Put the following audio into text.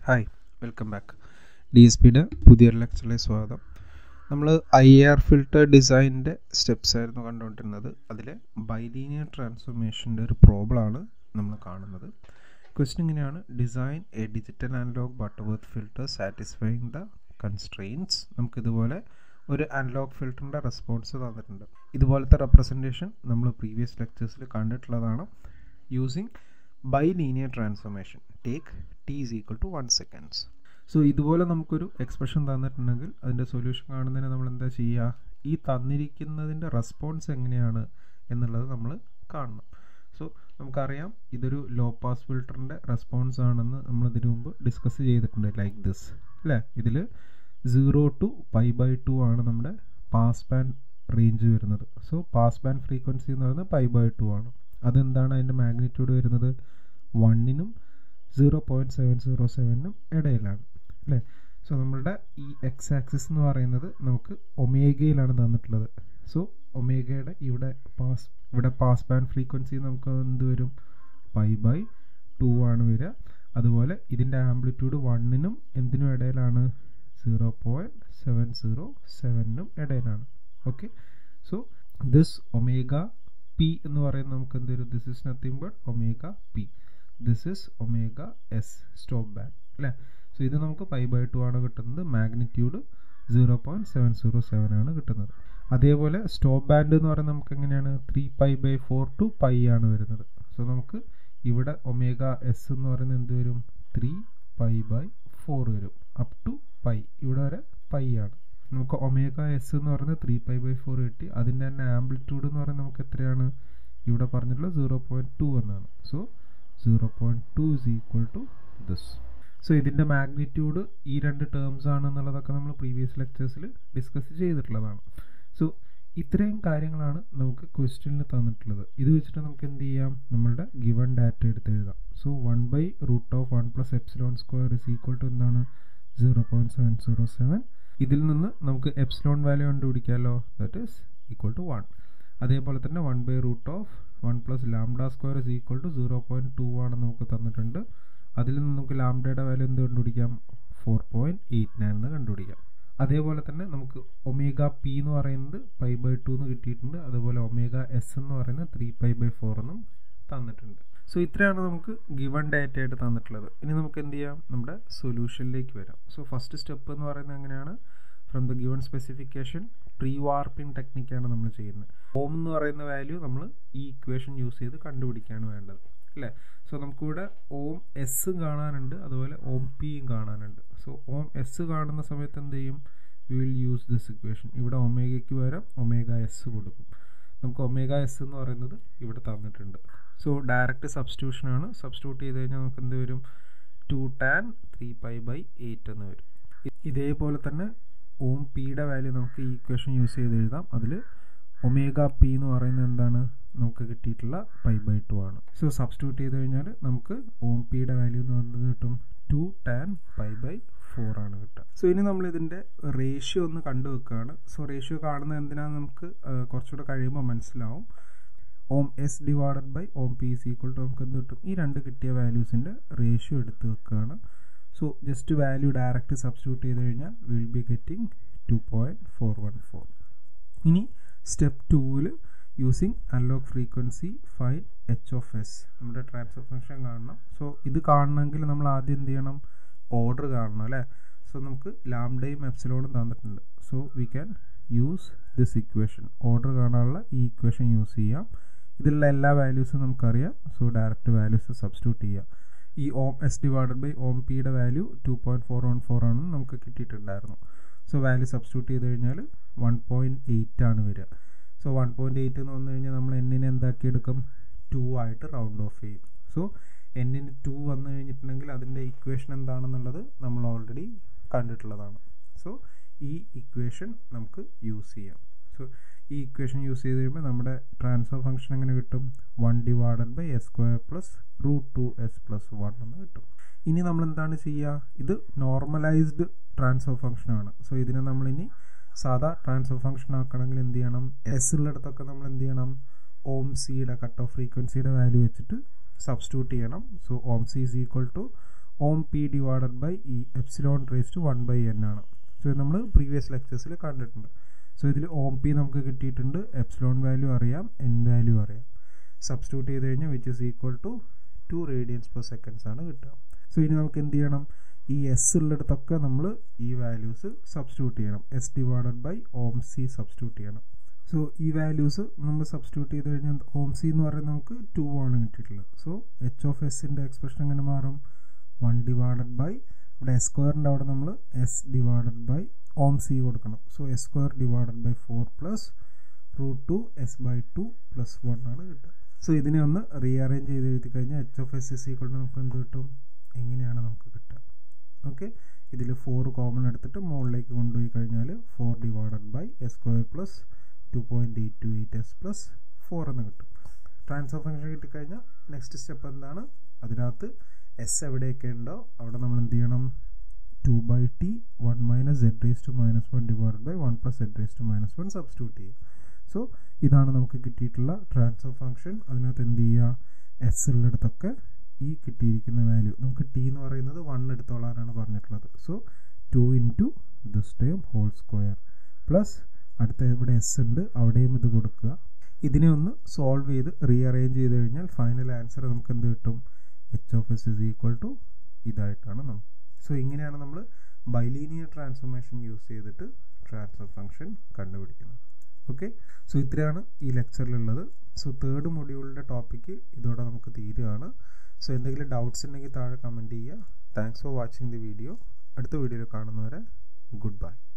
hi welcome back D S പിയുടെ പുതിയൊരു ലെക്ചറിലേക്ക് സ്വാഗതം നമ്മൾ ഐ ആർ ഫിൽട്ടർ ഡിസൈനിൻ്റെ സ്റ്റെപ്സ് ആയിരുന്നു കണ്ടുകൊണ്ടിരുന്നത് അതിലെ ബൈലീനിയർ ട്രാൻസ്ഫോർമേഷൻ്റെ ഒരു പ്രോബ്ലമാണ് നമ്മൾ കാണുന്നത് ക്വസ്റ്റ്യൻ ഇങ്ങനെയാണ് design a digital analog Butterworth filter satisfying the constraints നമുക്കിതുപോലെ ഒരു അനലോഗ് ഫിൽറ്ററിൻ്റെ റെസ്പോൺസ് തന്നിട്ടുണ്ട് ഇതുപോലത്തെ റെപ്രസെൻറ്റേഷൻ നമ്മൾ പ്രീവിയസ് ലെക്ചേഴ്സിൽ കണ്ടിട്ടുള്ളതാണ് using bilinear transformation take T is equal to one seconds so ഇതുപോലെ നമുക്കൊരു എക്സ്പ്രഷൻ തന്നിട്ടുണ്ടെങ്കിൽ അതിൻ്റെ സൊല്യൂഷൻ കാണുന്നതിന് നമ്മൾ എന്താ ചെയ്യുക ഈ തന്നിരിക്കുന്നതിൻ്റെ റെസ്പോൺസ് എങ്ങനെയാണ് എന്നുള്ളത് നമ്മൾ കാണണം സോ നമുക്കറിയാം ഇതൊരു ലോ പാസ് ഫിൽറ്ററിൻ്റെ റെസ്പോൺസ് ആണെന്ന് നമ്മൾ ഇതിനു മുമ്പ് ഡിസ്കസ് ചെയ്തിട്ടുണ്ട് ലൈക്ക് ദിസ് അല്ലേ ഇതിൽ zero to pi by two ആണ് നമ്മുടെ പാസ് ബാൻഡ് റേഞ്ച് വരുന്നത് സോ പാസ് ബാൻഡ് ഫ്രീക്വൻസി എന്ന് പറയുന്നത് പൈ ബൈ ടു ആണ് അതെന്താണ് അതിൻ്റെ മാഗ്നിറ്റ്യൂഡ് വരുന്നത് വണ്ണിനും സീറോ പോയിൻറ്റ് സെവൻ സീറോ സെവനും ഇടയിലാണ് അല്ലേ സോ നമ്മളുടെ ഈ എക്സ് ആക്സിസ് എന്ന് പറയുന്നത് നമുക്ക് ഒമേഗയിലാണ് തന്നിട്ടുള്ളത് സോ ഒമേഗയുടെ ഇവിടെ പാസ് ഇവിടെ പാസ് ബാൻഡ് ഫ്രീക്വൻസി നമുക്ക് എന്ത് വരും പൈ ബൈ ടു ആണ് വരിക അതുപോലെ ഇതിൻ്റെ ആംപ്ലിറ്റ്യൂഡ് വണ്ണിനും എന്തിനും ഇടയിലാണ് സീറോ പോയിൻറ്റ് സെവൻ സീറോ സെവനും ഇടയിലാണ് okay so this omega P എന്ന് പറയുന്നത് നമുക്ക് എന്ത് വരും this is nothing but omega P this is omega S stop band അല്ലേ സോ ഇത് നമുക്ക് പൈ ബൈ ടു ആണ് കിട്ടുന്നത് magnitude zero point seven zero seven ആണ് കിട്ടുന്നത് അതേപോലെ സ്റ്റോപ്പ് ബാൻഡ് എന്ന് പറയുന്നത് നമുക്ക് എങ്ങനെയാണ് three pi by four to pi ആണ് വരുന്നത് സോ നമുക്ക് ഇവിടെ ഒമേഗ എസ് എന്ന് പറയുന്നത് എന്ത് വരും ത്രീ പൈ ബൈ ഫോർ വരും അപ് ടു പൈ ഇവിടെ വരെ പൈ ആണ് നമുക്ക് ഒമേഗ എസ് എന്ന് പറയുന്നത് ത്രീ പൈ ബൈ ഫോർ കിട്ടി അതിൻ്റെ തന്നെ ആംപ്ലിറ്റ്യൂഡ് എന്ന് പറയുന്നത് നമുക്ക് എത്രയാണ് ഇവിടെ പറഞ്ഞിട്ടുള്ള സീറോ പോയിൻറ്റ് ടു എന്നാണ് so zero point two is equal to this so ഇതിൻ്റെ മാഗ്നിറ്റ്യൂഡ് ഈ രണ്ട് ടേംസ് ആണ് എന്നുള്ളതൊക്കെ നമ്മൾ പ്രീവിയസ് ലെക്ചേഴ്സിൽ ഡിസ്കസ് ചെയ്തിട്ടുള്ളതാണ് സോ ഇത്രയും കാര്യങ്ങളാണ് നമുക്ക് ക്വസ്റ്റ്യനിൽ തന്നിട്ടുള്ളത് ഇത് വെച്ചിട്ട് നമുക്ക് എന്ത് ചെയ്യാം നമ്മളുടെ ഗിവൺ ഡാറ്റ എടുത്ത് എഴുതാം so one by root of one plus epsilon square is equal to എന്താണ് zero point seven zero seven ഇതിൽ നിന്ന് നമുക്ക് എപ്സിലോൺ വാല്യൂ കണ്ടുപിടിക്കാമല്ലോ that is equal to one അതേപോലെ തന്നെ one by root of one plus lambda square is equal to zero point two ആണ് നമുക്ക് തന്നിട്ടുണ്ട് അതിൽ നിന്ന് നമുക്ക് ലാംഡയുടെ വാല്യൂ എന്ത് കണ്ടുപിടിക്കാം ഫോർ പോയിൻറ്റ് എയ്റ്റ് നയൻ എന്ന് കണ്ടുപിടിക്കാം അതേപോലെ തന്നെ നമുക്ക് ഒമേഗ പി എന്ന് പറയുന്നത് പൈ ബൈ ടു എന്ന് കിട്ടിയിട്ടുണ്ട് അതുപോലെ ഒമേഗ എസ് എന്ന് പറയുന്നത് ത്രീ പൈ ബൈ ഫോർ എന്നും തന്നിട്ടുണ്ട് സോ ഇത്രയാണ് നമുക്ക് ഗിവൺ ഡാറ്റ ആയിട്ട് തന്നിട്ടുള്ളത് ഇനി നമുക്ക് എന്ത് ചെയ്യാം നമ്മുടെ സൊല്യൂഷനിലേക്ക് വരാം സോ ഫസ്റ്റ് സ്റ്റെപ്പ് എന്ന് പറയുന്നത് എങ്ങനെയാണ് from the given specification pre warping ടെക്നിക്കാണ് നമ്മൾ ചെയ്യുന്നത് ഓം എന്ന് പറയുന്ന വാല്യൂ നമ്മൾ ഈ ഇക്വേഷൻ യൂസ് ചെയ്ത് കണ്ടുപിടിക്കുകയാണ് വേണ്ടത് അല്ലേ സോ നമുക്കിവിടെ ഓം എസ് കാണാനുണ്ട് അതുപോലെ ഓം പിയും കാണാനുണ്ട് സോ ഓം എസ് കാണുന്ന സമയത്ത് എന്ത് ചെയ്യും we will use this equation ഇവിടെ ഒമേഗയ്ക്ക് പകരം ഒമേഗ എസ് കൊടുക്കും നമുക്ക് ഒമേഗ എസ് എന്ന് പറയുന്നത് ഇവിടെ തന്നിട്ടുണ്ട് സോ ഡയറക്റ്റ് സബ്സ്റ്റിറ്റ്യൂഷൻ ആണ് സബ്സ്റ്റിറ്റ്യൂട്ട് ചെയ്ത് കഴിഞ്ഞാൽ നമുക്ക് എന്ത് വരും two tan three pi by eight എന്ന് വരും ഇതേപോലെ തന്നെ ഓം പിയുടെ വാല്യൂ നമുക്ക് ഈ ഇക്വേഷൻ യൂസ് ചെയ്ത് എഴുതാം അതിൽ ഒമേഗ പി എന്ന് പറയുന്നത് എന്താണ് നമുക്ക് കിട്ടിയിട്ടുള്ള പൈ ബൈ ടു ആണ് സോ സബ്സ്റ്റിറ്റ്യൂട്ട് ചെയ്ത് കഴിഞ്ഞാൽ നമുക്ക് ഓം പിയുടെ വാല്യൂ എന്ന് പറയുന്നത് കിട്ടും two tan pi by four ആണ് കിട്ടുക സോ ഇനി നമ്മൾ ഇതിൻ്റെ റേഷ്യോ ഒന്ന് കണ്ടു വെക്കുകയാണ് സോ റേഷ്യോ കാണുന്നത് എന്തിനാന്ന് നമുക്ക് കുറച്ചുകൂടെ കഴിയുമ്പോൾ മനസ്സിലാവും ഓം എസ് ഡിവൈഡഡ് ബൈ ഓം പി ഇസ് ഈക്വൽ ടു നമുക്ക് എന്ത് കിട്ടും ഈ രണ്ട് കിട്ടിയ വാല്യൂസിൻ്റെ റേഷ്യോ എടുത്ത് വെക്കുകയാണ് so just value direct substitute ചെയ്ത് കഴിഞ്ഞാൽ will be getting two point four one four ഇനി സ്റ്റെപ്പ് ടൂവിൽ using unlock frequency find H of S നമ്മുടെ ട്രാൻസ്ഫർ ഫംഗ്ഷൻ കാണണം സോ ഇത് കാണണമെങ്കിൽ നമ്മൾ ആദ്യം എന്ത് ചെയ്യണം ഓർഡർ കാണണം അല്ലേ സോ നമുക്ക് ലാംഡയും എപ്സിലോണും തന്നിട്ടുണ്ട് so we can use this equation order കാണാനുള്ള ഈ ഇക്വേഷൻ യൂസ് ചെയ്യാം ഇതിലുള്ള എല്ലാ വാല്യൂസും നമുക്കറിയാം സോ ഡയറക്റ്റ് വാല്യൂസ് സബ്സ്റ്റിറ്റ്യൂട്ട് ചെയ്യാം ഈ ഓം എസ് ഡിവൈഡഡ് ബൈ ഓം പിയുടെ value two point four one four ആണെന്ന് നമുക്ക് കിട്ടിയിട്ടുണ്ടായിരുന്നു സോ വാല്യൂ സബ്സ്റ്റിറ്റ്യൂട്ട് ചെയ്ത് കഴിഞ്ഞാൽ വൺ പോയിൻറ്റ് എയ്റ്റ് ആണ് വരിക സോ വൺ പോയിൻറ്റ് എയ്റ്റ് എന്ന് വന്നു കഴിഞ്ഞാൽ നമ്മൾ എന്നിനെ എന്താക്കിയെടുക്കും ടു ആയിട്ട് റൗണ്ട് ഓഫ് ചെയ്യും സോ എന്നിന് ടു വന്നു കഴിഞ്ഞിട്ടുണ്ടെങ്കിൽ അതിൻ്റെ ഇക്വേഷൻ എന്താണെന്നുള്ളത് നമ്മൾ ഓൾറെഡി കണ്ടിട്ടുള്ളതാണ് സോ ഈ ഇക്വേഷൻ നമുക്ക് യൂസ് ചെയ്യാം സോ ഈ ഇക്വേഷൻ യൂസ് ചെയ്ത് കഴിയുമ്പോൾ നമ്മുടെ ട്രാൻസ്ഫർ ഫംഗ്ഷൻ എങ്ങനെ കിട്ടും one divided by S square plus root two S plus one എന്ന് കിട്ടും ഇനി നമ്മൾ എന്താണ് ചെയ്യുക ഇത് നോർമലൈസ്ഡ് ട്രാൻസ്ഫർ ഫംഗ്ഷനാണ് സോ ഇതിനെ നമ്മളിനി സാധാ ട്രാൻസ്ഫർ ഫംഗ്ഷൻ ആക്കണമെങ്കിൽ എന്ത് ചെയ്യണം എസ് ഉള്ളിടത്തൊക്കെ നമ്മൾ എന്ത് ചെയ്യണം ഓം സിയുടെ കട്ട് ഓഫ് ഫ്രീക്വൻസിയുടെ വാല്യൂ വെച്ചിട്ട് സബ്സ്റ്റിറ്റ്യൂട്ട് ചെയ്യണം സോ ഓം സി ഈസ് ഈക്വൽ ടു ഓം P divided by E epsilon raise to one by N ആണ് സോ ഇത് നമ്മൾ പ്രീവിയസ് ലെക്ചേഴ്സിൽ കണ്ടിട്ടുണ്ട് സോ ഇതിൽ ഓം പി നമുക്ക് കിട്ടിയിട്ടുണ്ട് എപ്സിലോൺ വാല്യൂ അറിയാം എൻ വാല്യൂ അറിയാം സബ്സ്റ്റിറ്റ്യൂട്ട് ചെയ്ത് കഴിഞ്ഞാൽ which is equal to two radians per seconds ആണ് കിട്ടുക സോ ഇനി നമുക്ക് എന്ത് ചെയ്യണം ഈ എസ് ഉള്ളിടത്തൊക്കെ നമ്മൾ ഈ വാല്യൂസ് സബ്സ്റ്റിറ്റ്യൂട്ട് ചെയ്യണം എസ് ഡിവൈഡഡ് ബൈ ഓം സി സബ്സ്റ്റിറ്റ്യൂട്ട് ചെയ്യണം സോ ഈ വാല്യൂസ് നമ്മൾ സബ്സ്റ്റിറ്റ്യൂട്ട് ചെയ്ത് കഴിഞ്ഞാൽ ഓം സി എന്ന് പറയുന്നത് നമുക്ക് ടു ആണ് കിട്ടിയിട്ടുള്ളത് സോ എച്ച് ഓഫ് എസിൻ്റെ എക്സ്പ്രഷൻ എങ്ങനെ മാറും വൺ ഡിവൈഡഡ് ബൈ ഇവിടെ എസ് സ്ക്വയറിൻ്റെ അവിടെ നമ്മൾ എസ് ഡിവൈഡഡ് ബൈ ഓം സി കൊടുക്കണം so S square divided by four plus root two S by two plus one ആണ് കിട്ടുക സോ ഇതിനെ ഒന്ന് റീഅറേഞ്ച് ചെയ്ത് എഴുതി കഴിഞ്ഞാൽ H of S is equal നമുക്ക് എന്ത് കിട്ടും എങ്ങനെയാണ് നമുക്ക് കിട്ടുക ഓക്കെ ഇതിൽ ഫോർ കോമൺ എടുത്തിട്ട് മുകളിലേക്ക് കൊണ്ടുപോയി കഴിഞ്ഞാൽ four divided by S square plus two point eight two eight S plus four എന്ന് കിട്ടും ട്രാൻസ്ഫർ ഫംഗ്ഷൻ കിട്ടിക്കഴിഞ്ഞാൽ നെക്സ്റ്റ് സ്റ്റെപ്പ് എന്താണ് അതിനകത്ത് എസ് എവിടെയൊക്കെ ഉണ്ടോ അവിടെ നമ്മൾ എന്ത് ചെയ്യണം two by T one minus Z raise to minus one divide by one plus Z raise to minus one substitute ചെയ്യുക സോ ഇതാണ് നമുക്ക് കിട്ടിയിട്ടുള്ള ട്രാൻസ്ഫർ ഫംഗ്ഷൻ അതിനകത്ത് എന്ത് ചെയ്യുക എസ് ഉള്ളിടത്തൊക്കെ ഈ കിട്ടിയിരിക്കുന്ന വാല്യൂ നമുക്ക് ടി എന്ന് പറയുന്നത് വൺ എടുത്തോളാനാണ് പറഞ്ഞിട്ടുള്ളത് so two into this term whole square plus അടുത്ത ഇവിടെ എസ് ഉണ്ട് അവിടെയും ഇത് കൊടുക്കുക ഇതിനെ ഒന്ന് സോൾവ് ചെയ്ത് റീഅറേഞ്ച് ചെയ്ത് കഴിഞ്ഞാൽ ഫൈനൽ ആൻസർ നമുക്ക് എന്ത് കിട്ടും H of S is equal to ഇതായിട്ടാണ് നമുക്ക് സോ ഇങ്ങനെയാണ് നമ്മൾ ബൈലീനിയർ ട്രാൻസ്ഫോർമേഷൻ യൂസ് ചെയ്തിട്ട് ട്രാൻസ്ഫർ ഫംഗ്ഷൻ കണ്ടുപിടിക്കുന്നത് ഓക്കെ സോ ഇത്രയാണ് ഈ ലെക്ചറിലുള്ളത് സോ തേർഡ് മൊഡ്യൂളിൻ്റെ ടോപ്പിക്ക് ഇതോടെ നമുക്ക് തീരുകയാണ് സോ എന്തെങ്കിലും ഡൗട്ട്സ് ഉണ്ടെങ്കിൽ താഴെ കമൻറ്റ് ചെയ്യുക thanks for watching the video അടുത്ത വീഡിയോയിൽ കാണുന്നവരെ ഗുഡ് ബൈ